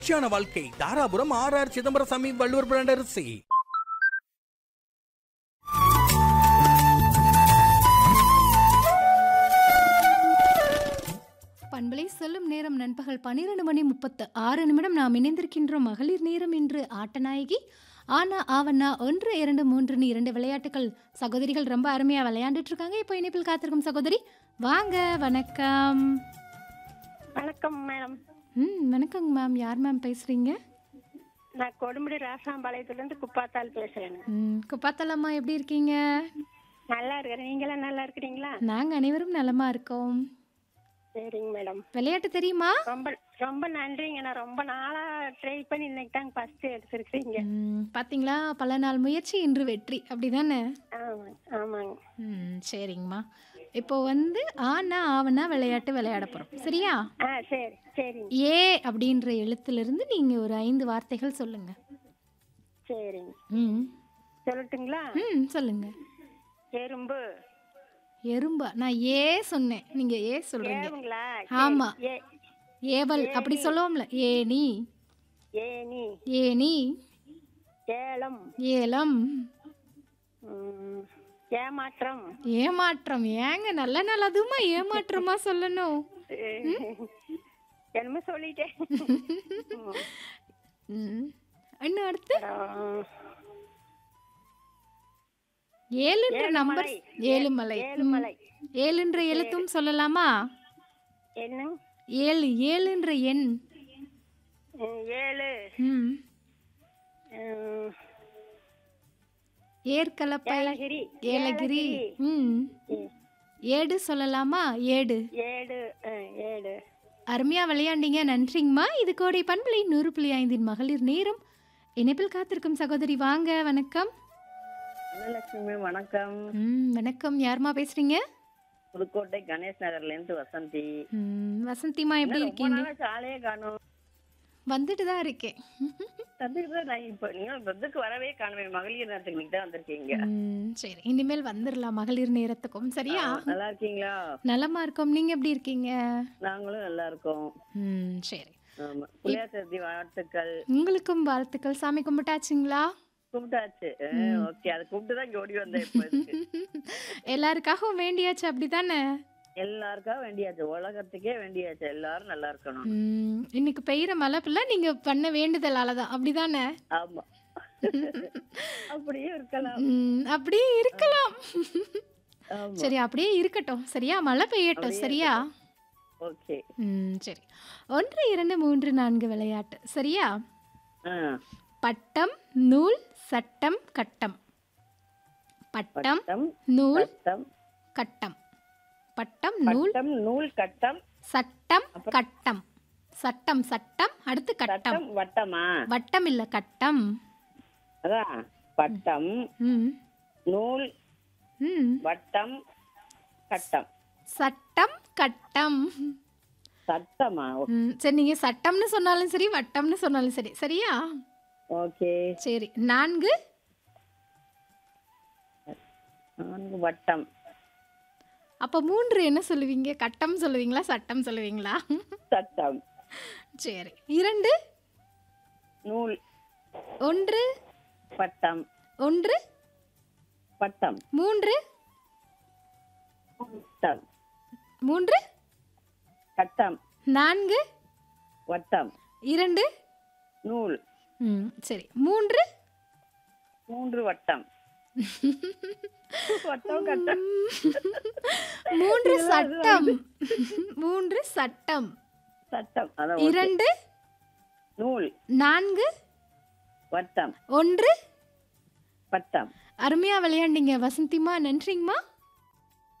மகிழ்ச்சியான வாழ்க்கை Dharapuram R R Chidambarasamy Valluvar brand அரிசி பண்பலை சொல்லும் நேரம் நண்பகல் பன்னிரண்டு மணி முப்பத்து ஆறு நிமிடம் நாம் இணைந்திருக்கின்றோம் மகளிர் நேரம் இன்று ஆட்டநாயகி ஆனா ஆவண்ணா ஒன்று இரண்டு மூன்றுன்னு இரண்டு விளையாட்டுகள் சகோதரிகள் ரொம்ப அருமையாக விளையாண்டுட்டு இருக்காங்க இப்போ இணைப்பில் காத்திருக்கும் சகோதரி வாங்க வணக்கம் வணக்கம் மேடம் ம் வணக்கங்க மேம் யார் மேம் பேசுகிறீங்க நான் கொடுமுடி ராசாம்பாளையத்துலேருந்து குப்பாத்தால் பேசுறேன் ம் குப்பாத்தலம்மா எப்படி இருக்கீங்க நல்லா இருக்கிறேன் நீங்களாம் நல்லா இருக்கிறீங்களா நாங்கள் அனைவரும் நலமா இருக்கோம் சரிங்க மேடம் விளையாட்டு தெரியுமா ரொம்ப ரொம்ப நன்றிங்க நான் ரொம்ப நாளா ட்ரை பண்ணி இன்னைக்கு தாங்க ஃபர்ஸ்ட் எடுத்திருக்கீங்க ம், பாத்தீங்களா பல நாள் முயற்சி இன்று வெற்றி அப்படிதானே ஆமாங்க ஆமாங்க ம் சரிங்கம்மா இப்போ வந்து ஆனா ஆவனா விளையாட்டு விளையாட போகிறோம் சரியா ஆ சரி சரிங்க ஏ அப்படின்ற எழுத்துலேருந்து நீங்கள் ஒரு ஐந்து வார்த்தைகள் சொல்லுங்க சரிங்க ம் சொல்லட்டுங்களா ம் சொல்லுங்க எறும்பு எறும்பா நான் ஏ சொன்னேன் நீங்கள் ஏ சொல்கிறீங்க ஏவுங்களா ஆமா. ஏ ஏவல் அப்படி சொல்லுவோம்ல ஏனி ஏனி ஏனி ஏலம் ஏலம் ம், ஏமாற்றம் ஏமாற்றம் ஏங்க நல்ல நல்லதுமா ஏமாற்றமா சொல்லணும் என்னமோ சொல்லிட்டேன் ம் இன்னும் அடுத்து அப்புறம் ஏழுன்ற நம்பர் ஏழுமலை. ஏழுமலை ஏழுமலை. ம். ஏழுன்ற எழுத்தும் சொல்லலாமா என்ன ஏழு ஏழுன்ற எண் ம், ஏழு ம் ம், ஏற்கலப்பை ஏலகிரி ஏலகிரி ம் ம், ஏடு சொல்லலாமா ஏடு ஏடு ஆ, ஏடு அருமையா விளையாண்டீங்க நன்றிங்கம்மா இது கோடை பண்பலை நூறு புள்ளி ஐந்தின் மகளிர் நேரம் இணைப்பில் காத்திருக்கும் சகோதரி வாங்க வணக்கம் தனலட்சுமி வணக்கம் ம் வணக்கம் யாரும்மா பேசுறீங்க புதுக்கோட்டை கணேஷ் நகர்ல இருந்து வசந்தி ம் வசந்திமா எப்படி ரொம்ப இருக்கீங்க நாளா சாலையே காணும் வந்துட்டு தான் இருக்கேன் சந்திக்கு தான் நான் இப்ப நீங்க இதுக்கு வரவே காணுமே மகளிர் நேரத்துக்கு நீங்க தான் வந்திருக்கீங்க ம், சரி இனிமேல் வந்துடலாம் மகளிர் நேரத்துக்கும் சரியா நல்லா இருக்கீங்களா நலமா இருக்கோம் நீங்க எப்படி இருக்கீங்க நாங்களும் நல்லா இருக்கோம் ம் சரி ஆமா புளியார் சதுர்த்தி வாழ்த்துக்கள் உங்களுக்கும் வாழ்த்துக்கள் சாமி கும்பிட்டாச்சுங்களா கூப்பிட்டாச்சு ஓகே அதை கூப்பிட்டு தான் இங்க ஓடி வந்தேன் இப்ப இதுக்கு. எல்லாருக்காகவும் வேண்டியாச்சு அப்படிதானே எல்லாருக்கா வேண்டியாச்சு உலகத்துக்கே வேண்டியாச்சு எல்லாரும் நல்லா இருக்கணும் ம், இன்னைக்கு பெய்யுற மழை பிள்ளை நீங்க பண்ண வேண்டுதலால தான் அப்படிதானே ஆமா அப்படியே இருக்கலாம் ம், அப்படியே இருக்கலாம் ஆமா சரி அப்படியே இருக்கட்டும் சரியா மழை பெய்யட்டும் சரியா ஓகே ம் சரி ஒன்று இரண்டு மூன்று நான்கு விளையாட்டு சரியா ஆ பட்டம் நூல் சட்டம் கட்டம் பட்டம் பட்டம் நூல் பட்டம் கட்டம் பட்டம் நூல் பட்டம் நூல் கட்டம் சட்டம் கட்டம் சட்டம் சட்டம் அடுத்து கட்டம் சட்டம் வட்டமா வட்டம் இல்ல கட்டம் அதான் பட்டம் ம் நூல் ம் வட்டம் கட்டம் சட்டம் கட்டம் சட்டமா ம் சரி நீங்க சட்டம்னு சொன்னாலும் சரி வட்டம்னு சொன்னாலும் சரி சரியா ஓகே சரி நான்கு நான்கு வட்டம் அப்போ மூன்று என்ன சொல்லுவீங்க கட்டம் சொல்லுவீங்களா சட்டம் சொல்லுவீங்களா சட்டம் சரி இரண்டு நூல் ஒன்று பட்டம் ஒன்று பட்டம் மூன்று வட்டம் மூன்று கட்டம் நான்கு வட்டம் இரண்டு நூல் ம் சரி மூன்று மூன்று வட்டம் வட்டம் கட்டம் மூன்று சட்டம் மூன்று சட்டம் சட்டம் அதான் okay. இரண்டு நூல் நான்கு வட்டம் ஒன்று பட்டம் அருமையா விளையாண்டீங்க வசந்திமா நன்றிங்கம்மா